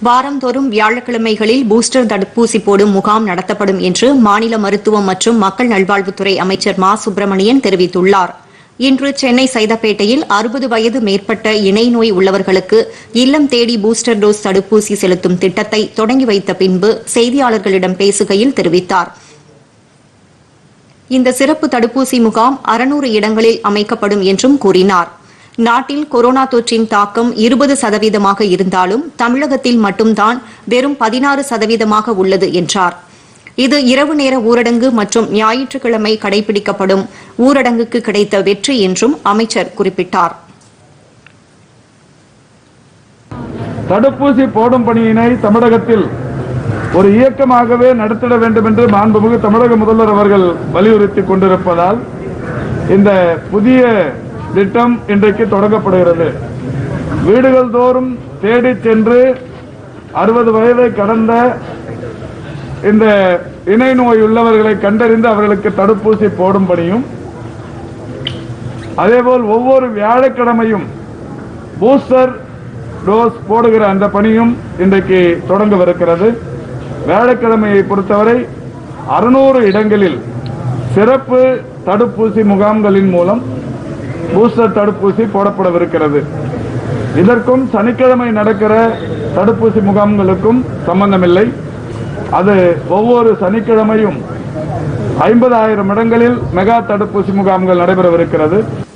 வாரந்தோறும் வியாழக்கிழமைகளில் பூஸ்டர் தடுப்பூசி போடும் முகாம் நடத்தப்படும் என்று மாநில மருத்துவம் மற்றும் மக்கள் நல்வாழ்வுத்துறை அமைச்சர் மா சுப்பிரமணியன் தெரிவித்துள்ளார் இன்று சென்னை சைதாப்பேட்டையில் அறுபது வயது மேற்பட்ட இணை நோய் உள்ளவர்களுக்கு இல்லம் தேடி பூஸ்டர் டோஸ் தடுப்பூசி செலுத்தும் திட்டத்தை தொடங்கி வைத்த பின்பு செய்தியாளர்களிடம் பேசுகையில் தெரிவித்தார் இந்த சிறப்பு தடுப்பூசி முகாம் அறுநூறு இடங்களில் அமைக்கப்படும் என்றும் கூறினார் நாட்டில் கொரோனா தொற்றின் தாக்கம் இருபது சதவீதமாக இருந்தாலும் தமிழகத்தில் மட்டும்தான் வெறும் பதினாறு சதவீதமாக உள்ளது என்றார் இது இரவு நேர ஊரடங்கு மற்றும் ஞாயிற்றுக்கிழமை கடைபிடிக்கப்படும் ஊரடங்குக்கு கிடைத்த வெற்றி என்றும் அமைச்சர் குறிப்பிட்டார் தடுப்பூசி போடும் பணியினை தமிழகத்தில் ஒரு இயக்கமாகவே நடத்திட வேண்டும் என்று மாண்புமிகு தமிழக முதல்வர் அவர்கள் வலியுறுத்தி கொண்டிருப்பதால் இந்த புதிய திட்டம் இன்றைக்கு தொடங்கப்படுகிறது வீடுகள் தோறும் தேடிச் சென்று அறுபது வயதை கடந்த இந்த இணை நோய் உள்ளவர்களை கண்டறிந்து அவர்களுக்கு தடுப்பூசி போடும் பணியும் அதேபோல் ஒவ்வொரு வியாழக்கிழமையும் பூஸ்டர் டோஸ் போடுகிற அந்த பணியும் இன்றைக்கு தொடங்கவிருக்கிறது வியாழக்கிழமையை பொறுத்தவரை அறுநூறு இடங்களில் சிறப்பு தடுப்பூசி முகாம்களின் மூலம் பூஸ்டர் தடுப்பூசி போடப்படவிருக்கிறது இதற்கும் சனிக்கிழமை நடக்கிற தடுப்பூசி முகாம்களுக்கும் சம்பந்தமில்லை அது ஒவ்வொரு சனிக்கிழமையும் ஐம்பதாயிரம் இடங்களில் மெகா தடுப்பூசி முகாம்கள் நடைபெறவிருக்கிறது